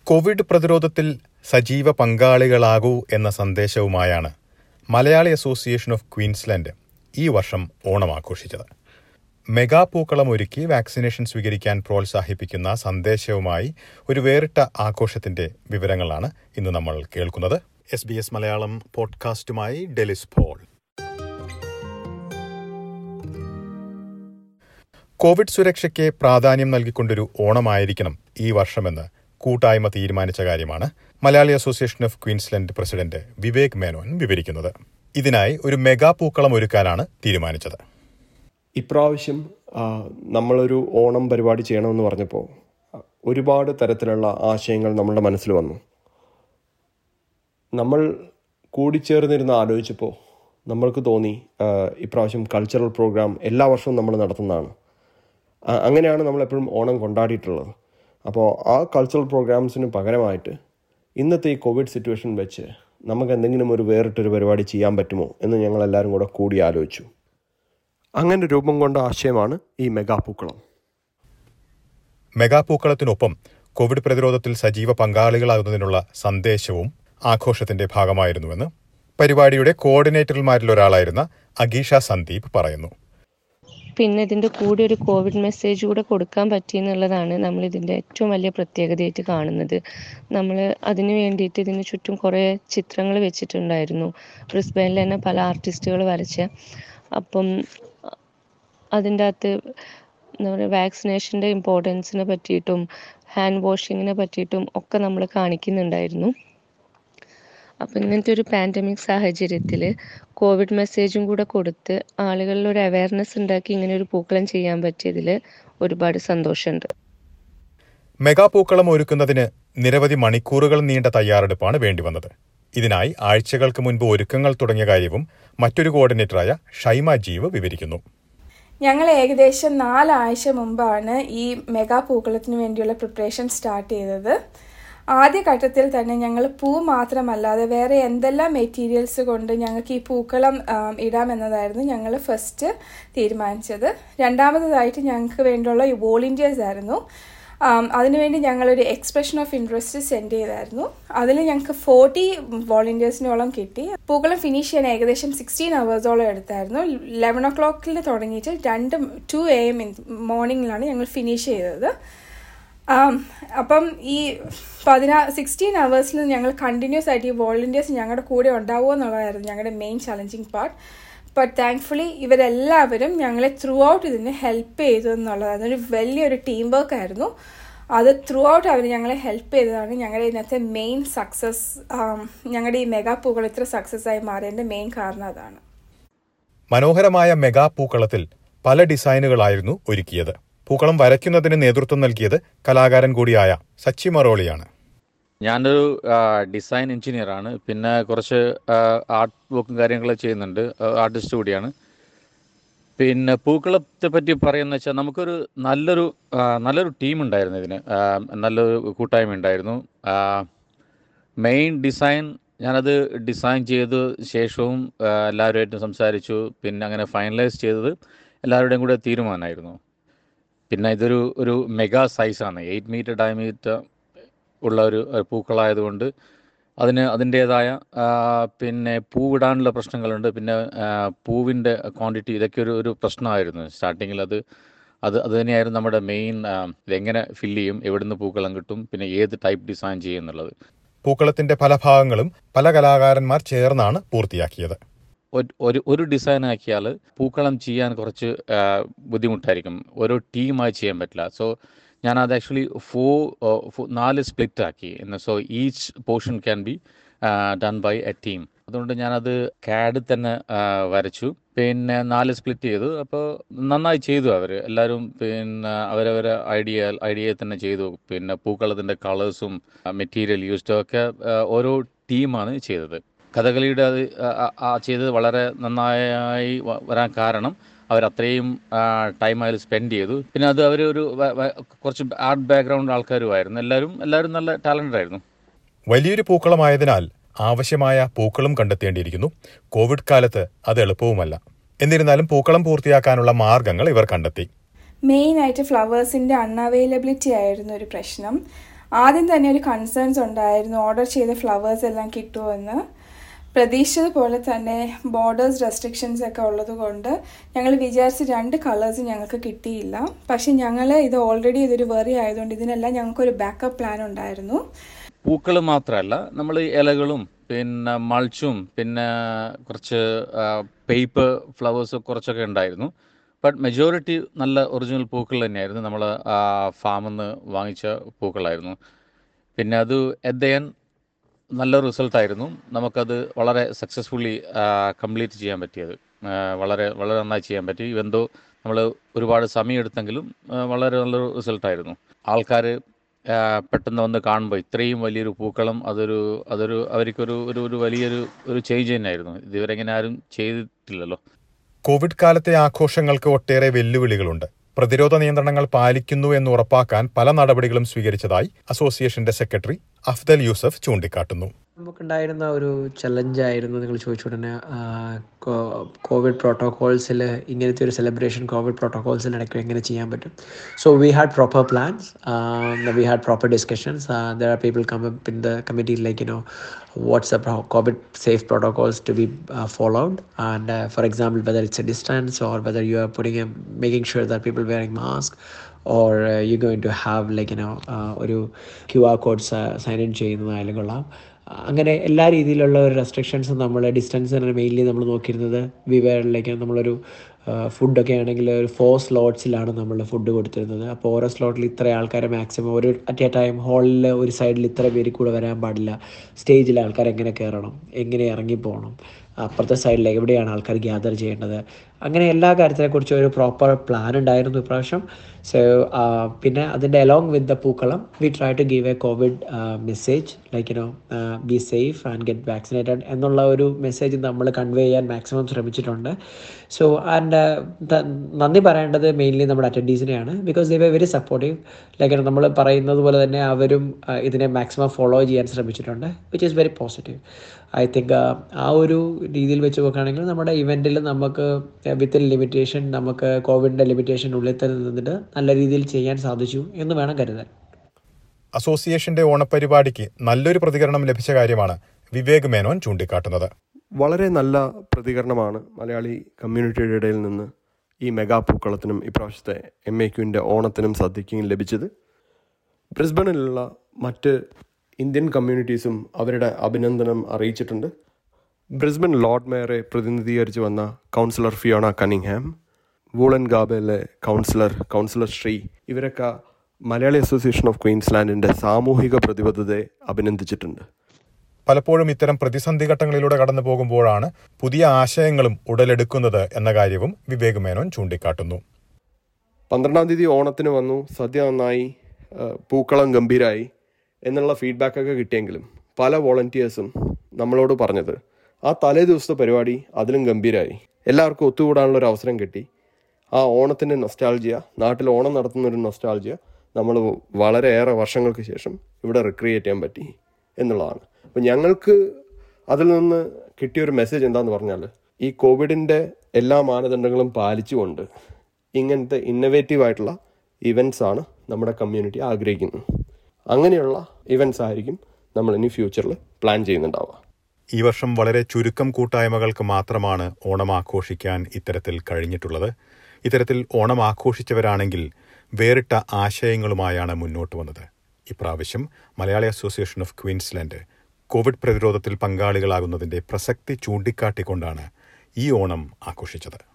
Covid പ്രതിരോധത്തിൽ സജീവ പങ്കാളികളാകൂ എന്ന സന്ദേശവുമായാണ് മലയാളി അസോസിയേഷൻ ഓഫ് ക്വീൻസ്ലാൻഡ് ഈ വർഷം ഓണം ആഘോഷിച്ചത് മെഗാ പൂക്കളം ഒരുക്കി വാക്സിനേഷൻ സ്വീകരിക്കാൻ പ്രോത്സാഹിപ്പിക്കുന്ന സന്ദേശവുമായി ഒരു വേറിട്ട ആഘോഷത്തിന്റെ വിവരങ്ങളാണ് ഇന്ന് നമ്മൾ കേൾക്കുന്നത് എസ് ബി എസ് മലയാളം പോഡ്കാസ്റ്റുമായി ഡെലിസ് പോൾ കോവിഡ് സുരക്ഷയ്ക്ക് പ്രാധാന്യം നൽകിക്കൊണ്ടൊരു ഓണമായിരിക്കണം ഈ വർഷമെന്ന് കൂട്ടായ്മ തീരുമാനിച്ച കാര്യമാണ് Malayali association of Queensland president Vivek Menon വിവരിക്കുന്നത് ഇതിനായി ഒരു മെഗാ പൂക്കളം ഒരുക്കാനാണ് തീരുമാനിച്ചത് ഇപ്രാവശ്യം ആ, നമ്മളൊരു ഓണം പരിപാടി ചെയ്യണമെന്ന് പറഞ്ഞപ്പോൾ ഒരുപാട് തരത്തിലുള്ള ആശയങ്ങൾ നമ്മളുടെ മനസ്സിൽ വന്നു നമ്മൾ കൂടിച്ചേർന്നിരുന്ന് ആലോചിച്ചപ്പോൾ നമ്മൾക്ക് തോന്നി ആ, ഇപ്രാവശ്യം കൾച്ചറൽ പ്രോഗ്രാം എല്ലാ വർഷവും നമ്മൾ നടത്തുന്നതാണ് ആ, അങ്ങനെയാണ് നമ്മൾ എപ്പോഴും ഓണം കൊണ്ടാടിയിട്ടുള്ളത് അപ്പോൾ ആ കൾച്ചറൽ പ്രോഗ്രാംസിന് പകരമായിട്ട് ഇന്നത്തെ ഈ കോവിഡ് സിറ്റുവേഷൻ വെച്ച് നമുക്ക് എന്തെങ്കിലും ഒരു വേറിട്ടൊരു പരിപാടി ചെയ്യാൻ പറ്റുമോ എന്ന് ഞങ്ങൾ എല്ലാവരും കൂടെ കൂടി ആലോചിച്ചു അങ്ങനെ രൂപം കൊണ്ട ആശയമാണ് ഈ മെഗാ പൂക്കളം മെഗാ പൂക്കളത്തിനൊപ്പം കോവിഡ് പ്രതിരോധത്തിൽ സജീവ പങ്കാളികളാകുന്നതിനുള്ള സന്ദേശവും ആഘോഷത്തിന്റെ ഭാഗമായിരുന്നുവെന്ന് പരിപാടിയുടെ കോർഡിനേറ്റർമാരിൽ ഒരാളായിരുന്ന അഗീഷ സന്ദീപ് പറയുന്നു പിന്നെ ഇതിൻ്റെ കൂടെ ഒരു കോവിഡ് മെസ്സേജ് കൂടെ കൊടുക്കാൻ പറ്റി എന്നുള്ളതാണ് നമ്മൾ ഇതിൻ്റെ ഏറ്റവും വലിയ പ്രത്യേകതയായിട്ട് കാണുന്നത് നമ്മൾ അതിന് വേണ്ടിയിട്ട് ഇതിന് ചുറ്റും കുറേ ചിത്രങ്ങൾ വെച്ചിട്ടുണ്ടായിരുന്നു ബ്രിസ്ബെയിനിൽ തന്നെ പല ആർട്ടിസ്റ്റുകൾ വരച്ച അപ്പം അതിൻ്റെ അകത്ത് എന്താ പറയുക വാക്സിനേഷൻ്റെ ഇമ്പോർട്ടൻസിനെ പറ്റിയിട്ടും ഹാൻഡ് വാഷിങ്ങിനെ പറ്റിയിട്ടും ഒക്കെ നമ്മൾ കാണിക്കുന്നുണ്ടായിരുന്നു അപ്പം ഇങ്ങനത്തെ ഒരു പാൻഡമിക് സാഹചര്യത്തിൽ കോവിഡ് മെസ്സേജും കൂടെ കൊടുത്ത് ആളുകളിൽ ഒരു അവയർനെസ് ഉണ്ടാക്കി ഇങ്ങനെ ഒരു പൂക്കളം ചെയ്യാൻ പറ്റിയതിൽ ഒരുപാട് സന്തോഷമുണ്ട് മെഗാ പൂക്കളം ഒരുക്കുന്നതിന് നിരവധി മണിക്കൂറുകൾ നീണ്ട തയ്യാറെടുപ്പാണ് വേണ്ടിവന്നത് ഇതിനായി ആഴ്ചകൾക്ക് മുൻപ് ഒരുക്കങ്ങൾ തുടങ്ങിയ കാര്യവും മറ്റൊരു കോർഡിനേറ്ററായ ഷൈമ ജീവ് വിവരിക്കുന്നു ഞങ്ങൾ ഏകദേശം നാലാഴ്ച മുമ്പാണ് ഈ മെഗാ പൂക്കളത്തിന് വേണ്ടിയുള്ള പ്രിപ്പറേഷൻ സ്റ്റാർട്ട് ചെയ്തത് ആദ്യ ഘട്ടത്തിൽ തന്നെ ഞങ്ങൾ പൂ മാത്രമല്ലാതെ വേറെ എന്തെല്ലാം മെറ്റീരിയൽസ് കൊണ്ട് ഞങ്ങൾക്ക് ഈ പൂക്കളം ആം, ഇടാമെന്നതായിരുന്നു ഞങ്ങൾ ഫസ്റ്റ് തീരുമാനിച്ചത് രണ്ടാമതായിട്ട് ഞങ്ങൾക്ക് വേണ്ടിയുള്ള ഈ വോളണ്ടിയേഴ്സ് ആയിരുന്നു ആം, അതിനുവേണ്ടി ഞങ്ങളൊരു എക്സ്പ്രഷൻ ഓഫ് ഇൻട്രസ്റ്റ് സെൻഡ് ചെയ്തായിരുന്നു അതിൽ ഞങ്ങൾക്ക് ഫോർട്ടി വോളണ്ടിയേഴ്സിനോളം കിട്ടി പൂക്കളം ഫിനിഷ് ചെയ്യാൻ ഏകദേശം സിക്സ്റ്റീൻ അവേഴ്സോളം എടുത്തായിരുന്നു ലെവൻ ഒ ക്ലോക്കിൽ തുടങ്ങിയിട്ട് രണ്ട് ടു എ എം മോർണിംഗിലാണ് ഞങ്ങൾ ഫിനിഷ് ചെയ്തത് ആം, അപ്പം ഈ പതിനാ സിക്സ്റ്റീൻ അവേഴ്സിൽ ഞങ്ങൾ കണ്ടിന്യൂസ് ആയിട്ട് ഈ വോളണ്ടിയേഴ്സ് ഞങ്ങളുടെ കൂടെ ഉണ്ടാവുമോ എന്നുള്ളതായിരുന്നു ഞങ്ങളുടെ main challenging part but thankfully ഇവരെല്ലാവരും ഞങ്ങളെ ത്രൂ ഔട്ട് ഇതിന് ഹെൽപ്പ് ചെയ്തു എന്നുള്ളതാണ് ഒരു വലിയൊരു ടീം വർക്ക് ആയിരുന്നു അത് ത്രൂ ഔട്ട് അവർ ഞങ്ങളെ ഹെൽപ്പ് ചെയ്തതാണ് ഞങ്ങളുടെ ഇന്നത്തെ മെയിൻ സക്സസ് ഞങ്ങളുടെ ഈ മെഗാ പൂക്കൾ ഇത്ര സക്സസ് ആയി മാറിയതിൻ്റെ മെയിൻ കാരണം അതാണ് മനോഹരമായ മെഗാ പൂക്കളത്തിൽ പല ഡിസൈനുകളായിരുന്നു ഒരുക്കിയത് പൂക്കളം വരയ്ക്കുന്നതിന് നേതൃത്വം നൽകിയത് കലാകാരൻ കൂടിയായ സച്ചി മറോളിയാണ് ഞാനൊരു ഡിസൈൻ എഞ്ചിനീയർ ആണ് പിന്നെ കുറച്ച് ആർട്ട് വർക്കും കാര്യങ്ങളൊക്കെ ചെയ്യുന്നുണ്ട് ആർട്ടിസ്റ്റ് കൂടിയാണ് പിന്നെ പൂക്കളത്തെ പറ്റി പറയുന്ന വെച്ചാൽ നമുക്കൊരു നല്ലൊരു ആ, നല്ലൊരു ടീം ഉണ്ടായിരുന്നു ഇതിന് ആ, നല്ലൊരു കൂട്ടായ്മ ഉണ്ടായിരുന്നു മെയിൻ ഡിസൈൻ ഞാനത് ഡിസൈൻ ചെയ്ത ശേഷവും ആ, എല്ലാവരുമായിട്ടും സംസാരിച്ചു പിന്നെ അങ്ങനെ ഫൈനലൈസ് ചെയ്തത് എല്ലാവരുടെയും കൂടെ തീരുമാനമായിരുന്നു പിന്നെ ഇതൊരു ഒരു മെഗാ സൈസാണ് എയ്റ്റ് മീറ്റർ ഡയമീറ്റർ ഉള്ള ഒരു ഒരു പൂക്കളായതുകൊണ്ട് അതിന് അതിൻ്റേതായ ആ, പിന്നെ പൂവിടാനുള്ള പ്രശ്നങ്ങളുണ്ട് പിന്നെ ആ, പൂവിൻ്റെ ക്വാണ്ടിറ്റി ഇതൊക്കെ ഒരു ഒരു പ്രശ്നമായിരുന്നു സ്റ്റാർട്ടിങ്ങിൽ അത് അത് അത് തന്നെയായിരുന്നു നമ്മുടെ മെയിൻ ഇതെങ്ങനെ ഫില്ല് ചെയ്യും എവിടുന്ന് പൂക്കളം കിട്ടും പിന്നെ ഏത് ടൈപ്പ് ഡിസൈൻ ചെയ്യും എന്നുള്ളത് പൂക്കളത്തിന്റെ പല ഭാഗങ്ങളും പല കലാകാരന്മാർ ചേർന്നാണ് പൂർത്തിയാക്കിയത് ഒരു- ഒരു ഒരു ഡിസൈൻ ആക്കിയാൽ പൂക്കളം ചെയ്യാൻ കുറച്ച് ആ, ബുദ്ധിമുട്ടായിരിക്കും ഓരോ ടീമായി ചെയ്യാൻ പറ്റില്ല സോ ഞാൻ അത് ആക്ച്വലി ഫോർ നാല് സ്പ്ലിറ്റ് ആക്കി so each portion can be done by a team അതുകൊണ്ട് ഞാനത് കാഡ് തന്നെ ആ, വരച്ചു പിന്നെ നാല് സ്പ്ലിറ്റ് ചെയ്തു അപ്പോൾ നന്നായി ചെയ്തു അവർ എല്ലാവരും പിന്നെ അവരവരെ ഐഡിയ ഐഡിയ തന്നെ ചെയ്തു പിന്നെ പൂക്കളത്തിൻ്റെ കളേഴ്സും മെറ്റീരിയൽ യൂസ്ഡും ഒക്കെ ആ, ഓരോ ടീമാണ് ചെയ്തത് കഥകളിയുടെ അത് ആ- ആ- ആ ചെയ്തത് വളരെ നന്നായി വ- വരാൻ കാരണം അവർ അത്രയും ടൈം അതിൽ സ്പെൻഡ് ചെയ്തു പിന്നെ അത് അവർ ഒരു വ- വ- കുറച്ച് ആർട്ട് ബാക്ക്ഗ്രൗണ്ട് ആൾക്കാരുമായിരുന്നു എല്ലാവരും എല്ലാവരും നല്ല ടാലൻറ്റഡ് ആയിരുന്നു വലിയൊരു പൂക്കളമായതിനാൽ ആവശ്യമായ പൂക്കളും കണ്ടെത്തേണ്ടിയിരിക്കുന്നു കോവിഡ് കാലത്ത് അത് എളുപ്പവുമല്ല എന്നിരുന്നാലും പൂക്കളം പൂർത്തിയാക്കാനുള്ള മാർഗങ്ങൾ ഇവർ കണ്ടെത്തി മെയിനായിട്ട് ഫ്ലവേഴ്സിൻ്റെ അൺഅവൈലബിലിറ്റി ആയിരുന്നു ഒരു പ്രശ്നം ആദ്യം തന്നെ ഒരു കൺസേൺസ് ഉണ്ടായിരുന്നു ഓർഡർ ചെയ്ത ഫ്ലവേഴ്സ് എല്ലാം കിട്ടുമെന്ന് പ്രതീക്ഷിച്ചതുപോലെ തന്നെ ബോർഡേഴ്സ് റെസ്ട്രിക്ഷൻസ് ഒക്കെ ഉള്ളത് കൊണ്ട് ഞങ്ങൾ വിചാരിച്ച രണ്ട് കളേഴ്സ് ഞങ്ങൾക്ക് കിട്ടിയില്ല പക്ഷെ ഞങ്ങൾ ഇത് ഓൾറെഡി ഇതൊരു വെറി ആയതുകൊണ്ട് ഇതിനെല്ലാം ഞങ്ങൾക്കൊരു ബാക്കപ്പ് പ്ലാൻ ഉണ്ടായിരുന്നു പൂക്കൾ മാത്രമല്ല നമ്മൾ ഇലകളും പിന്നെ മൾച്ചും പിന്നെ കുറച്ച് പേപ്പർ ഫ്ലവേഴ്സ് കുറച്ചൊക്കെ ഉണ്ടായിരുന്നു ബട്ട് മെജോറിറ്റി നല്ല ഒറിജിനൽ പൂക്കൾ തന്നെയായിരുന്നു നമ്മൾ ഫാമിൽ നിന്ന് വാങ്ങിച്ച പൂക്കളായിരുന്നു പിന്നെ അത് എറ്റ് ദ എൻഡ് നല്ല റിസൾട്ടായിരുന്നു നമുക്കത് വളരെ സക്സസ്ഫുള്ളി കംപ്ലീറ്റ് ചെയ്യാൻ പറ്റിയത് ആ, വളരെ വളരെ നന്നായി ചെയ്യാൻ പറ്റി ഇവന്തോ നമ്മൾ ഒരുപാട് സമയം എടുത്തെങ്കിലും ആ, വളരെ നല്ലൊരു റിസൾട്ടായിരുന്നു ആൾക്കാർ പെട്ടെന്ന് വന്ന് കാണുമ്പോൾ ഇത്രയും വലിയൊരു പൂക്കളം അതൊരു അതൊരു അവർക്കൊരു ഒരു ഒരു വലിയൊരു ഒരു ചേഞ്ച് തന്നെയായിരുന്നു ഇതുവരെ ഇങ്ങനെ ആരും ചെയ്തിട്ടില്ലല്ലോ കോവിഡ് കാലത്തെ ആഘോഷങ്ങൾക്ക് ഒട്ടേറെ വെല്ലുവിളികളുണ്ട് പ്രതിരോധ നിയന്ത്രണങ്ങൾ പാലിക്കുന്നു എന്ന് ഉറപ്പാക്കാൻ പല നടപടികളും സ്വീകരിച്ചതായി അസോസിയേഷന്റെ സെക്രട്ടറി അഫ്ദൽ യൂസഫ് ചൂണ്ടിക്കാട്ടുന്നു നമുക്കുണ്ടായിരുന്ന ഒരു ചലഞ്ചായിരുന്നു നിങ്ങൾ ചോദിച്ച ഉടനെ കോവിഡ് പ്രോട്ടോകോൾസിൽ ഇങ്ങനത്തെ ഒരു സെലിബ്രേഷൻ കോവിഡ് പ്രോട്ടോകോൾസിൽ ഇടയ്ക്ക് എങ്ങനെ ചെയ്യാൻ പറ്റും so we had proper plans we had proper discussions there are people come up in the committee like you know what's the pro- COVID safe protocols to be uh, followed, and uh, for example, whether it's a distance or whether you are putting a making sure that people wearing mask or uh, you're going to have like you know uh, ഒരു Q R code sign in ചെയ്യുന്നതായാലും കൊള്ളാം അങ്ങനെ എല്ലാ രീതിയിലുള്ള ഒരു റെസ്ട്രിക്ഷൻസും നമ്മൾ distance mainly നമ്മൾ നോക്കിയിരുന്നത് വിവേറിലേക്ക് നമ്മളൊരു ഫുഡൊക്കെ ആണെങ്കിൽ ഒരു ഫോർ സ്ലോട്ട്സിലാണ് നമ്മൾ ഫുഡ് കൊടുത്തിരുന്നത് അപ്പോൾ ഓരോ സ്ലോട്ടിൽ ഇത്ര ആൾക്കാരെ മാക്സിമം ഒരു അറ്റ് എ ടൈം ഹാളിൽ ഒരു സൈഡിൽ ഇത്ര പേര് കൂടെ വരാൻ പാടില്ല സ്റ്റേജിൽ ആൾക്കാർ എങ്ങനെ കയറണം എങ്ങനെ ഇറങ്ങി പോകണം അപ്പുറത്തെ സൈഡിലേക്ക് എവിടെയാണ് ആൾക്കാർ ഗ്യാദർ ചെയ്യേണ്ടത് അങ്ങനെ എല്ലാ കാര്യത്തിനെക്കുറിച്ചും ഒരു പ്രോപ്പർ പ്ലാൻ ഉണ്ടായിരുന്നു ഇപ്രാവശ്യം സോ പിന്നെ അതിൻ്റെ അലോങ് വിത്ത് ദ പൂക്കളം we try to give a covid message like you know be safe and get vaccinated എന്നുള്ള ഒരു മെസ്സേജ് നമ്മൾ കൺവേ ചെയ്യാൻ മാക്സിമം ശ്രമിച്ചിട്ടുണ്ട് സോ ആൻഡ് നന്ദി പറയേണ്ടത് മെയിൻലി നമ്മുടെ അറ്റൻഡീസിനെയാണ് ബിക്കോസ് ദേ വെ വെരി സപ്പോർട്ടീവ് ലൈക്ക് നമ്മൾ പറയുന്നത് പോലെ തന്നെ അവരും uh, ഇതിനെ മാക്സിമം ഫോളോ ചെയ്യാൻ ശ്രമിച്ചിട്ടുണ്ട് which is very positive I think ആ ഒരു രീതിയിൽ വെച്ച് നോക്കുകയാണെങ്കിൽ നമ്മുടെ ഇവൻറ്റിൽ നമുക്ക് വിത്ത് ലിമിറ്റേഷൻ നമുക്ക് കോവിഡിൻ്റെ ലിമിറ്റേഷൻ ഉള്ളിൽ തന്നെ നിന്നിട്ട് നല്ല രീതിയിൽ ചെയ്യാൻ സാധിച്ചു എന്ന് വേണം കരുതാൻ അസോസിയേഷന്റെ ഓണപരിപാടിക്ക് നല്ലൊരു പ്രതികരണം ലഭിച്ച കാര്യമാണ് വിവേക് മേനോൻ ചൂണ്ടിക്കാട്ടുന്നത് വളരെ നല്ല പ്രതികരണമാണ് മലയാളി കമ്മ്യൂണിറ്റിയുടെ ഇടയിൽ നിന്ന് ഈ മെഗാ പൂക്കളത്തിനും ഇപ്രാവശ്യത്തെ എം എ ക്യുവിൻ്റെ ഓണത്തിനും സദ്യക്കും ലഭിച്ചത് ബ്രിസ്ബണിലുള്ള മറ്റ് ഇന്ത്യൻ കമ്മ്യൂണിറ്റീസും അവരുടെ അഭിനന്ദനം അറിയിച്ചിട്ടുണ്ട് ബ്രിസ്ബൻ ലോർഡ് മേയറെ പ്രതിനിധീകരിച്ച് വന്ന കൗൺസിലർ ഫിയോണ കണിങ്ഹാം വൂളൻ ഗാബയിലെ കൗൺസിലർ കൗൺസിലർ ശ്രീ ഇവരൊക്കെ മലയാളി അസോസിയേഷൻ ഓഫ് ക്വീൻസ്ലാൻഡിൻ്റെ സാമൂഹിക പ്രതിബദ്ധതയെ അഭിനന്ദിച്ചിട്ടുണ്ട് പലപ്പോഴും ഇത്തരം പ്രതിസന്ധി ഘട്ടങ്ങളിലൂടെ കടന്നു പോകുമ്പോഴാണ് പുതിയ ആശയങ്ങളും ഉടലെടുക്കുന്നത് എന്ന കാര്യവും വിവേക് മേനോൻ ചൂണ്ടിക്കാട്ടുന്നു പന്ത്രണ്ടാം തീയതി ഓണത്തിന് വന്നു സദ്യ നന്നായി ആ, പൂക്കളം ഗംഭീരായി എന്നുള്ള ഫീഡ്ബാക്കൊക്കെ കിട്ടിയെങ്കിലും പല വോളണ്ടിയേഴ്സും നമ്മളോട് പറഞ്ഞത് ആ തലേ ദിവസത്തെ പരിപാടി അതിലും ഗംഭീരായി എല്ലാവർക്കും ഒത്തുകൂടാനുള്ള ഒരു അവസരം കിട്ടി ആ ഓണത്തിൻ്റെ നൊസ്റ്റാൾജിയ നാട്ടിൽ ഓണം നടത്തുന്ന ഒരു നൊസ്റ്റാൾജിയ നമ്മൾ വളരെയേറെ വർഷങ്ങൾക്ക് ശേഷം ഇവിടെ റിക്രിയേറ്റ് ചെയ്യാൻ പറ്റി എന്നുള്ളതാണ് അപ്പം ഞങ്ങൾക്ക് അതിൽ നിന്ന് കിട്ടിയൊരു മെസ്സേജ് എന്താന്ന് പറഞ്ഞാൽ ഈ കോവിഡിൻ്റെ എല്ലാ മാനദണ്ഡങ്ങളും പാലിച്ചുകൊണ്ട് ഇങ്ങനത്തെ ഇന്നവേറ്റീവ് ആയിട്ടുള്ള ഇവൻറ്റ്സ് ആണ് നമ്മുടെ കമ്മ്യൂണിറ്റി ആഗ്രഹിക്കുന്നത് അങ്ങനെയുള്ള ഇവൻറ്റ്സ് ആയിരിക്കും നമ്മൾ ഇനി ഫ്യൂച്ചറിൽ പ്ലാൻ ചെയ്യുന്നുണ്ടാവുക ഈ വർഷം വളരെ ചുരുക്കം കൂട്ടായ്മകൾക്ക് മാത്രമാണ് ഓണം ആഘോഷിക്കാൻ ഇത്തരത്തിൽ കഴിഞ്ഞിട്ടുള്ളത് ഇത്തരത്തിൽ ഓണം ആഘോഷിച്ചവരാണെങ്കിൽ വേറിട്ട ആശയങ്ങളുമായാണ് മുന്നോട്ട് വന്നത് ഇപ്രാവശ്യം Malayali association of Queensland covid പ്രതിരോധത്തിൽ പങ്കാളികളാകുന്നതിന്റെ പ്രസക്തി ചൂണ്ടിക്കാട്ടിക്കൊണ്ടാണ് ഈ ഓണം ആഘോഷിച്ചത്